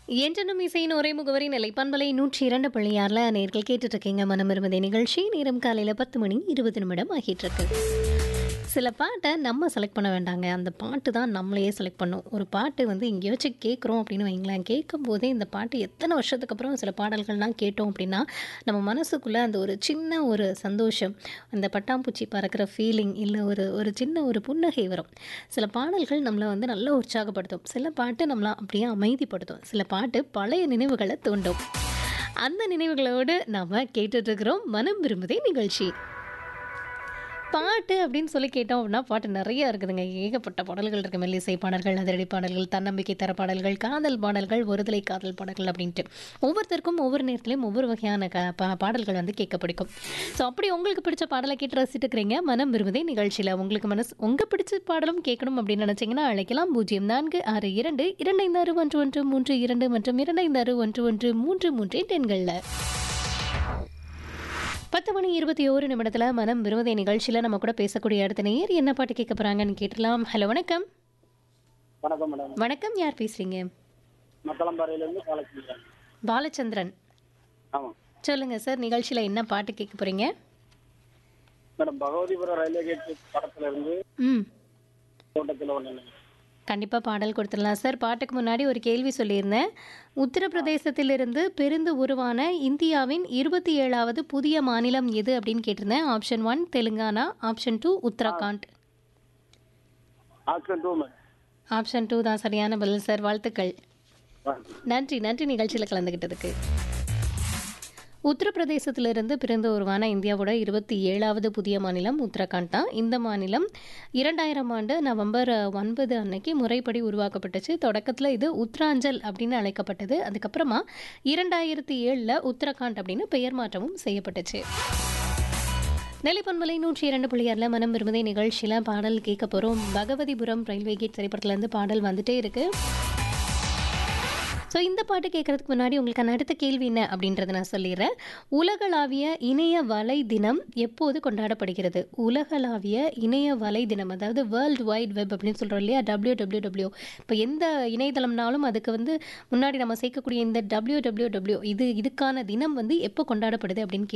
என்றனும் இசையின் ஒரே முகவரி நிலை பண்பலை நூற்றி இரண்டு புள்ளியாரில் நேர்கள் கேட்டுட்டு இருக்கீங்க மனம் இருமதை நிகழ்ச்சி நேரம் காலையில் பத்து மணி இருபது நிமிடம் ஆகிட்டு இருக்கு சில பாட்டை நம்ம செலக்ட் பண்ண வேண்டாங்க அந்த பாட்டு தான் நம்மளையே செலக்ட் பண்ணும் ஒரு பாட்டு வந்து எங்கேயோ வச்சு கேட்குறோம் அப்படின்னு வைங்களேன் கேட்கும் போதே இந்த பாட்டு எத்தனை வருஷத்துக்கு அப்புறம் சில பாடல்கள்லாம் கேட்டோம் அப்படின்னா நம்ம மனசுக்குள்ளே அந்த ஒரு சின்ன ஒரு சந்தோஷம் அந்த பட்டாம்பூச்சி பறக்கிற ஃபீலிங் இல்லை ஒரு ஒரு சின்ன ஒரு புன்னகை வரும் சில பாடல்கள் நம்மளை வந்து நல்லா உற்சாகப்படுத்தும் சில பாட்டு நம்மளை அப்படியே அமைதிப்படுத்தும் சில பாட்டு பழைய நினைவுகளை தூண்டும் அந்த நினைவுகளோடு நாம் கேட்டுட்ருக்கிறோம் மனம் விரும்புதே நிகழ்ச்சி பாட்டு அப்படின்னு சொல்லி கேட்டோம் அப்படின்னா பாட்டு நிறைய இருக்குதுங்க ஏகப்பட்ட பாடல்கள் இருக்குது மெல்லிசை பாடல்கள் அதிரடி பாடல்கள் தன்னம்பிக்கை தர பாடல்கள் காதல் பாடல்கள் ஒருதலை காதல் பாடல்கள் அப்படின்ட்டு ஒவ்வொருத்தருக்கும் ஒவ்வொரு நேரத்துலையும் ஒவ்வொரு வகையான க பா பாடல்கள் வந்து கேட்க பிடிக்கும் ஸோ அப்படி உங்களுக்கு பிடிச்ச பாடலை கேட்டு ரசிட்டு இருக்கிறீங்க மனம் விரும்புதே நிகழ்ச்சியில் உங்களுக்கு மனசு உங்கள் பிடிச்ச பாடலும் கேட்கணும் அப்படின்னு நினச்சிங்கன்னா அழைக்கலாம் பூஜ்ஜியம் நான்கு ஆறு இரண்டு இரண்டு ஐந்து ஆறு ஒன்று ஒன்று மூன்று இரண்டு மற்றும் இரண்டு ஐந்து ஆறு ஒன்று ஒன்று மூன்று மூன்று டென்களில் பத்து மணி இருபத்தி ஓரு நிமிடத்தில் மனம் விரும்புதே நிகழ்ச்சியில் நம்ம கூட பேசக்கூடிய அடுத்த நேர் என்ன பாட்டு கேட்க போகிறாங்கன்னு கேட்டலாம் ஹலோ வணக்கம் வணக்கம் மேடம் வணக்கம் யார் பேசுகிறீங்க மத்தளம்பாறையிலேருந்து காலேஜ் பாலச்சந்திரன் ஆமாம் சொல்லுங்கள் சார் நிகழ்ச்சியில் என்ன பாட்டு கேட்க போகிறீங்க மேடம் பகவதிபுரம் ரயில்வே கேட் படத்துல இருந்து ம் தோட்டத்தில் ஒன்று கண்டிப்பாக பாடல் கொடுத்துடலாம் சார் பாட்டுக்கு முன்னாடி ஒரு கேள்வி சொல்லியிருந்தேன் உத்தரப்பிரதேசத்திலிருந்து பிரிந்து உருவான இந்தியாவின் இருபத்தி ஏழாவது புதிய மாநிலம் எது அப்படின்னு கேட்டிருந்தேன் option one Telangana option two Uttarakhand option two madam option two தான் சரியான பதில் சார் வாழ்த்துக்கள் நன்றி நன்றி நிகழ்ச்சியில் கலந்துக்கிட்டதுக்கு உத்தரப்பிரதேசத்திலிருந்து பிறந்து உருவான இந்தியாவோட இருபத்தி ஏழாவது புதிய மாநிலம் உத்தரகாண்ட் தான் இந்த மாநிலம் இரண்டாயிரம் ஆண்டு நவம்பர் ஒன்பது அன்னைக்கு முறைப்படி உருவாக்கப்பட்டுச்சு தொடக்கத்தில் இது உத்தராஞ்சல் அப்படின்னு அழைக்கப்பட்டது அதுக்கப்புறமா இரண்டாயிரத்தி ஏழில் உத்தரகாண்ட் அப்படின்னு பெயர் மாற்றமும் செய்யப்பட்டுச்சு நெல்லிப்பண்பலை நூற்றி இரண்டு புள்ளியாரில் மனம் விரும்புதே நிகழ்ச்சியில் பாடல் கேட்க போகிறோம் பகவதிபுரம் ரயில்வே கேட் திரைப்படத்துலேருந்து பாடல் வந்துட்டே இருக்குது ஸோ இந்த பாட்டு கேட்குறதுக்கு முன்னாடி உங்களுக்கான அடுத்த கேள்வி என்ன அப்படின்றத நான் சொல்லிடுறேன் உலகளாவிய இணைய வலை தினம் எப்போது கொண்டாடப்படுகிறது உலகளாவிய இணைய வலை தினம் அதாவது வேர்ல்டு வைட் வெப் அப்படின்னு சொல்கிறோம் இல்லையா டபிள்யூ டபிள்யூ டபிள்யூ இப்போ எந்த இணையதளம்னாலும் அதுக்கு வந்து முன்னாடி நம்ம சேர்க்கக்கூடிய இந்த டபிள்யூ டபிள்யூ டபிள்யூ இது இதுக்கான தினம் வந்து எப்போ கொண்டாடப்படுது அப்படின்னு